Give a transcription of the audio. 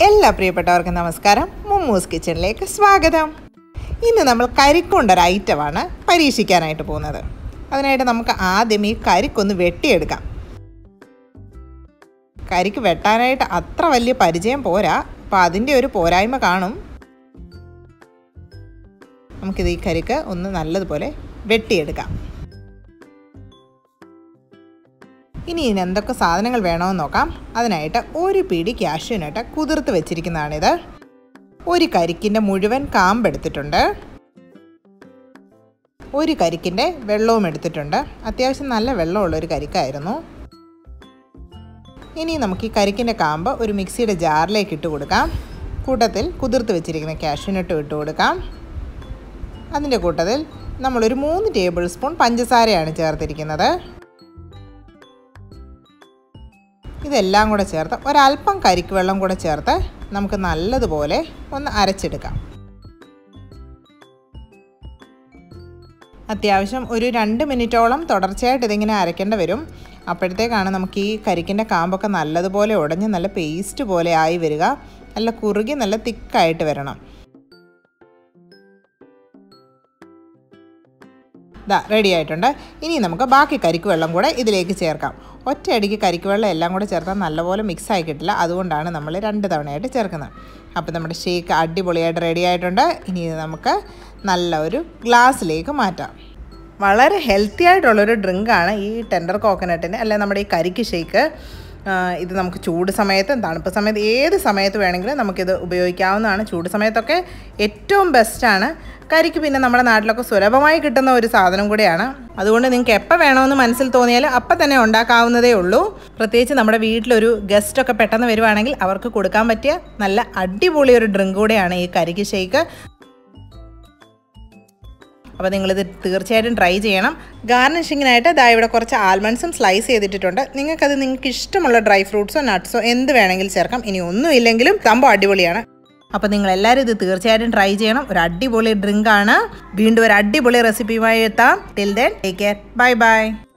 എല്ലാ പ്രിയപ്പെട്ടവർക്കും നമസ്കാരം മുമ്മൂസ് കിച്ചണിലേക്ക് സ്വാഗതം ഇന്ന് നമ്മൾ കരിക്കൊണ്ടൊരു ഐറ്റമാണ് പരീക്ഷിക്കാനായിട്ട് പോകുന്നത് അതിനായിട്ട് നമുക്ക് ആദ്യം ഈ കരിക്കൊന്ന് വെട്ടിയെടുക്കാം കരിക്ക് വെട്ടാനായിട്ട് അത്ര വലിയ പരിചയം പോരാ അപ്പം അതിൻ്റെ ഒരു പോരായ്മ കാണും നമുക്കിത് ഈ കരിക്ക് ഒന്ന് നല്ലതുപോലെ വെട്ടിയെടുക്കാം ഇനി ഇതിന് എന്തൊക്കെ സാധനങ്ങൾ വേണമെന്ന് നോക്കാം അതിനായിട്ട് ഒരു പിടി ക്യാഷ്യൂനട്ട് കുതിർത്ത് വെച്ചിരിക്കുന്നതാണിത് ഒരു കരിക്കിൻ്റെ മുഴുവൻ കാമ്പ് എടുത്തിട്ടുണ്ട് ഒരു കരിക്കിൻ്റെ വെള്ളവും എടുത്തിട്ടുണ്ട് അത്യാവശ്യം നല്ല വെള്ളമുള്ള ഒരു കരിക്കായിരുന്നു ഇനി നമുക്ക് ഈ കരിക്കിൻ്റെ കാമ്പ് ഒരു മിക്സിയുടെ ജാറിലേക്ക് ഇട്ട് കൊടുക്കാം കൂട്ടത്തിൽ കുതിർത്ത് വെച്ചിരിക്കുന്ന ക്യാഷ്യൂനട്ട് ഇട്ട് കൊടുക്കാം അതിൻ്റെ കൂട്ടത്തിൽ നമ്മളൊരു മൂന്ന് ടേബിൾ സ്പൂൺ പഞ്ചസാരയാണ് ചേർത്തിരിക്കുന്നത് ഇതെല്ലാം കൂടെ ചേർത്ത് ഒരല്പം കരിക്ക് വെള്ളം കൂടെ ചേർത്ത് നമുക്ക് നല്ലതുപോലെ ഒന്ന് അരച്ചെടുക്കാം അത്യാവശ്യം ഒരു രണ്ട് മിനിറ്റോളം തുടർച്ചയായിട്ട് ഇതിങ്ങനെ അരയ്ക്കേണ്ടി വരും അപ്പോഴത്തേക്കാണ് നമുക്ക് ഈ കരിക്കിൻ്റെ കാമ്പൊക്കെ നല്ലതുപോലെ ഉടഞ്ഞ് നല്ല പേസ്റ്റ് പോലെ ആയി വരിക നല്ല കുറുകി നല്ല തിക്കായിട്ട് വരണം ഇതാ റെഡി ആയിട്ടുണ്ട് ഇനി നമുക്ക് ബാക്കി കരിക്ക് വെള്ളം കൂടെ ഇതിലേക്ക് ചേർക്കാം ഒറ്റയടിക്ക് കരിക്ക് വെള്ളം എല്ലാം കൂടെ ചേർത്താൽ നല്ലപോലെ മിക്സ് ആയി കിട്ടില്ല അതുകൊണ്ടാണ് നമ്മൾ രണ്ട് തവണയായിട്ട് ചേർക്കുന്നത് അപ്പോൾ നമ്മുടെ ഷേക്ക് അടിപൊളിയായിട്ട് റെഡി ആയിട്ടുണ്ട് ഇനി ഇത് നമുക്ക് നല്ല ഒരു ഗ്ലാസ്സിലേക്ക് മാറ്റാം വളരെ ഹെൽത്തി ആയിട്ടുള്ളൊരു ഡ്രിങ്കാണ് ഈ ടെൻഡർ കോക്കനട്ടിന് അല്ലെ നമ്മുടെ ഈ കരിക്ക് ഷേക്ക് ഇത് നമുക്ക് ചൂട് സമയത്ത് തണുപ്പ് സമയത്ത് ഏത് സമയത്ത് വേണമെങ്കിലും നമുക്കിത് ഉപയോഗിക്കാവുന്നതാണ് ചൂട് സമയത്തൊക്കെ ഏറ്റവും ബെസ്റ്റാണ് കരിക്ക് പിന്നെ നമ്മുടെ നാട്ടിലൊക്കെ സുലഭമായി കിട്ടുന്ന ഒരു സാധനം കൂടിയാണ് അതുകൊണ്ട് നിങ്ങൾക്ക് എപ്പോൾ വേണമെന്ന് മനസ്സിൽ തോന്നിയാൽ അപ്പം തന്നെ ഉണ്ടാക്കാവുന്നതേ ഉള്ളൂ പ്രത്യേകിച്ച് നമ്മുടെ വീട്ടിലൊരു ഗസ്റ്റൊക്കെ പെട്ടെന്ന് വരുവാണെങ്കിൽ അവർക്ക് കൊടുക്കാൻ പറ്റിയ നല്ല അടിപൊളി ഒരു ഡ്രിങ്ക് കൂടെയാണ് ഈ കരിക്ക് ഷേക്ക് അപ്പോൾ നിങ്ങളിത് തീർച്ചയായിട്ടും ട്രൈ ചെയ്യണം ഗാർണിഷിങ്ങിനായിട്ട് ഇതാ ഇവിടെ കുറച്ച് ആൽമണ്ട്സും സ്ലൈസ് ചെയ്തിട്ടുണ്ട് നിങ്ങൾക്കത് നിങ്ങൾക്ക് ഇഷ്ടമുള്ള ഡ്രൈ ഫ്രൂട്ട്സോ നട്ട്സോ എന്ത് വേണമെങ്കിലും ചേർക്കാം ഇനി ഒന്നും ഇല്ലെങ്കിലും സംഭവം അടിപൊളിയാണ് അപ്പോൾ നിങ്ങൾ എല്ലാവരും ഇത് തീർച്ചയായിട്ടും ട്രൈ ചെയ്യണം ഒരു അടിപൊളി ഡ്രിങ്ക് ആണ് വീണ്ടും ഒരു അടിപൊളി റെസിപ്പിയുമായി എത്താം till then take care bye by